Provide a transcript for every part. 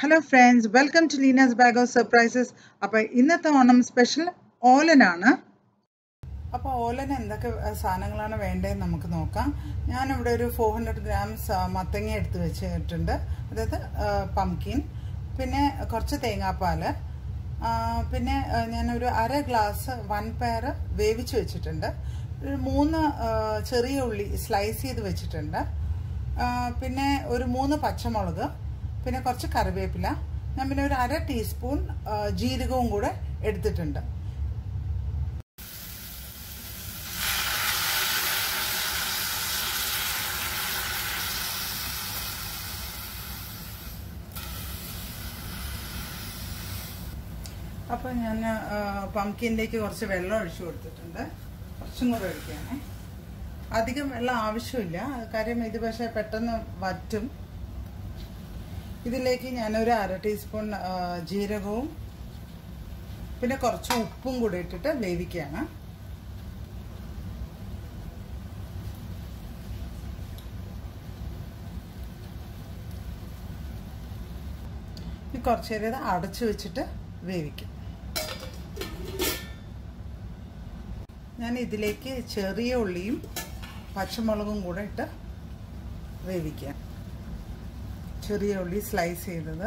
hello friends welcome to Leena's bag of surprises അപ്പോൾ ഇന്നത്തെ Onam special ഓലനാണ് അപ്പോൾ ഓലൻ എന്തൊക്കെ അഹ്, സാധനങ്ങളാണ് വേണ്ടതെന്ന് നമുക്ക് നോക്കാം ഞാനിവിടെ ഒരു ഫോർ ഹൺഡ്രഡ് ഗ്രാംസ് മത്തങ്ങ എടുത്ത് വെച്ചിട്ടുണ്ട് അതായത് പംകിൻ പിന്നെ കുറച്ച് തേങ്ങാപ്പാൽ പിന്നെ ആ, ഞാനൊരു അര ഗ്ലാസ് വൺ പയർ വേവിച്ച് വെച്ചിട്ടുണ്ട് ഒരു മൂന്ന് ആ, ചെറിയ ഉള്ളി സ്ലൈസ് ചെയ്ത് വെച്ചിട്ടുണ്ട് ആ, പിന്നെ ഒരു മൂന്ന് പച്ചമുളക് പിന്നെ കുറച്ച് കറിവേപ്പില ഞാൻ പിന്നെ ഒരു അര ടീസ്പൂൺ ആ, ജീരകവും കൂടെ എടുത്തിട്ടുണ്ട് അപ്പോൾ ഞാൻ പംകിൻ്റെക്ക് കുറച്ച് വെള്ളം ഒഴിച്ചു കൊടുത്തിട്ടുണ്ട് കുറച്ചും കൂടെ ഒഴിക്കുകയാണേ അധികം വെള്ളം ആവശ്യമില്ല കാര്യം ഇത് പക്ഷേ പെട്ടെന്ന് വറ്റും ഇതിലേക്ക് ഞാനൊരു അര ടീസ്പൂൺ ആ, ജീരകവും പിന്നെ കുറച്ച് ഉപ്പും കൂടി ഇട്ടിട്ട് വേവിക്കുകയാണ് ഇനി കുറച്ച് നേരം ഇത് അടച്ചു വെച്ചിട്ട് വേവിക്കും ഞാൻ ഇതിലേക്ക് ചെറിയ ഉള്ളിയും പച്ചമുളകും കൂടെ ഇട്ട് വേവിക്കാം ചെറിയ ഉള്ളി സ്ലൈസ് ചെയ്തത്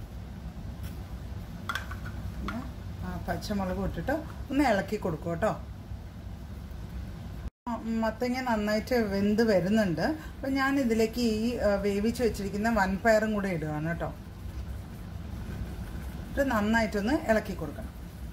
പിന്നെ ആ പച്ചമുളക് ഇട്ടിട്ട് ഒന്ന് ഇളക്കി കൊടുക്കും കേട്ടോ ആ, മത്തങ്ങ നന്നായിട്ട് വെന്ത് വരുന്നുണ്ട് അപ്പം ഞാൻ ഇതിലേക്ക് ഈ ആ, വേവിച്ച് വെച്ചിരിക്കുന്ന വൻപയറും കൂടെ ഇടുകയാണ് കേട്ടോ ഇത് നന്നായിട്ടൊന്ന് ഇളക്കി കൊടുക്കണം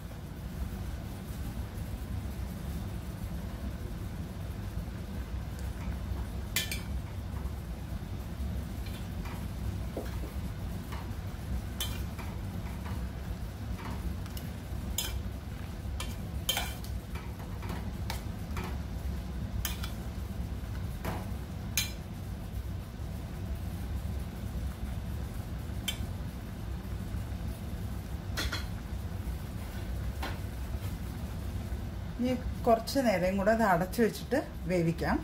ഇനി കുറച്ച് നേരം കൂടെ അത് അടച്ചു വെച്ചിട്ട് വേവിക്കാം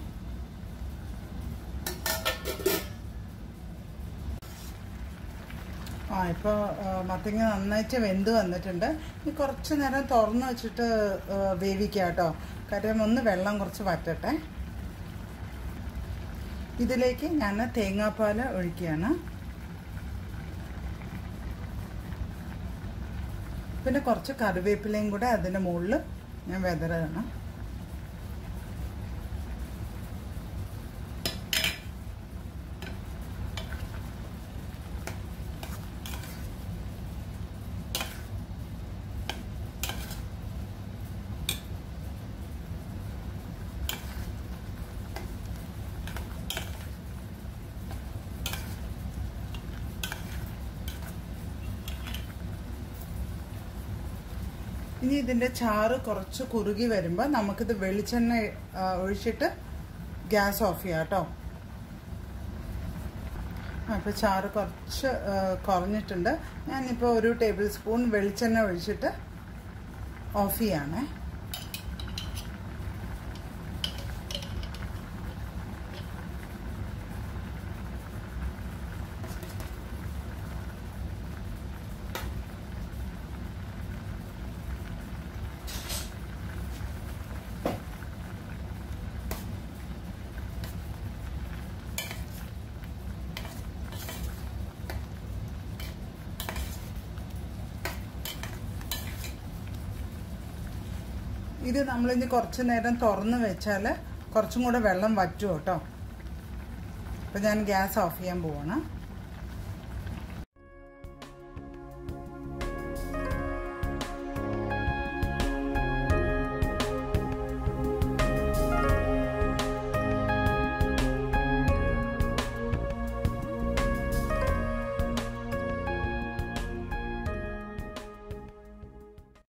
ആ ഇപ്പോൾ മത്തങ്ങ നന്നായിട്ട് വെന്ത് വന്നിട്ടുണ്ട് ഇനി കുറച്ച് നേരം തുറന്ന് വെച്ചിട്ട് ആ, വേവിക്കാം കേട്ടോ കാര്യം ഒന്ന് വെള്ളം കുറച്ച് വറ്റട്ടെ ഇതിലേക്ക് ഞാൻ തേങ്ങാപ്പാൽ ഒഴിക്കുകയാണ് പിന്നെ കുറച്ച് കറിവേപ്പിലയും കൂടെ അതിൻ്റെ മുകളിൽ ഞാൻ വെതറാണ് ഇനി ഇതിൻ്റെ ചാറ് കുറച്ച് കുറുകി വരുമ്പോൾ നമുക്കിത് വെളിച്ചെണ്ണ ആ, ഒഴിച്ചിട്ട് ഗ്യാസ് ഓഫ് ചെയ്യാം കേട്ടോ അപ്പോൾ ചാറ് കുറച്ച് ആ, കുറഞ്ഞിട്ടുണ്ട് ഞാനിപ്പോൾ ഒരു ടേബിൾ സ്പൂൺ വെളിച്ചെണ്ണ ഒഴിച്ചിട്ട് ഓഫ് ചെയ്യാണേ ഇത് നമ്മളിനി കുറച്ച് നേരം തുറന്ന് വെച്ചാൽ കുറച്ചും കൂടെ വെള്ളം വറ്റും കേട്ടോ അപ്പം ഞാൻ ഗ്യാസ് ഓഫ് ചെയ്യാൻ പോവാണ്